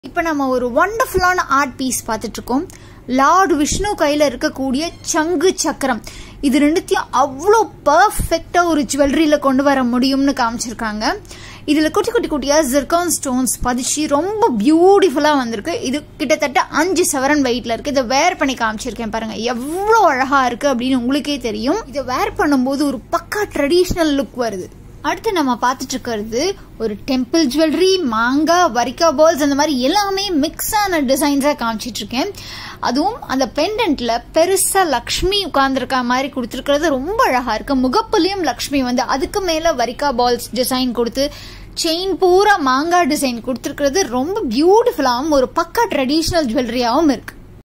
இப்போ நம்ம ஒரு ஒண்டர்ஃபுல்லான ஆர்ட் பீஸ் பார்த்துட்டு இருக்கோம் லார்டு விஷ்ணு கையில் இருக்கக்கூடிய சங்கு சக்கரம் இது ரெண்டுத்தையும் அவ்வளோ பர்ஃபெக்டாக ஒரு ஜுவல்லரியில் கொண்டு வர முடியும்னு காமிச்சிருக்காங்க இதில் குட்டி குட்டி குட்டியாக ஜிர்கான் ஸ்டோன்ஸ் பதிச்சு ரொம்ப பியூட்டிஃபுல்லாக வந்திருக்கு இது கிட்டத்தட்ட அஞ்சு சவரன் வெயிட்ல இருக்கு இதை வேர் பண்ணி காமிச்சிருக்கேன் பாருங்க எவ்வளோ அழகா இருக்கு அப்படின்னு உங்களுக்கே தெரியும் இதை வேர் பண்ணும்போது ஒரு பக்கா ட்ரெடிஷ்னல் லுக் வருது அடுத்து நம்ம பார்த்துட்டு இருக்கிறது ஒரு டெம்பிள் ஜுவல்லரி மாங்கா வரிக்கா பால்ஸ் அந்த மாதிரி எல்லாமே மிக்ஸ் ஆன டிசைன்ஸாக காமிச்சிட்டு இருக்கேன் அதுவும் அந்த பெண்டன்ட்ல பெருசா லக்ஷ்மி உட்கார்ந்துருக்க மாதிரி கொடுத்துருக்கிறது ரொம்ப அழகா இருக்கு முகப்புலயும் லக்ஷ்மி வந்து அதுக்கு மேல வரிக்கா பால்ஸ் டிசைன் கொடுத்து செயின் பூரா மாங்கா டிசைன் கொடுத்துருக்கிறது ரொம்ப பியூட்டிஃபுல்லாகவும் ஒரு பக்கா ட்ரெடிஷ்னல் ஜுவல்லரியாகவும் இருக்கு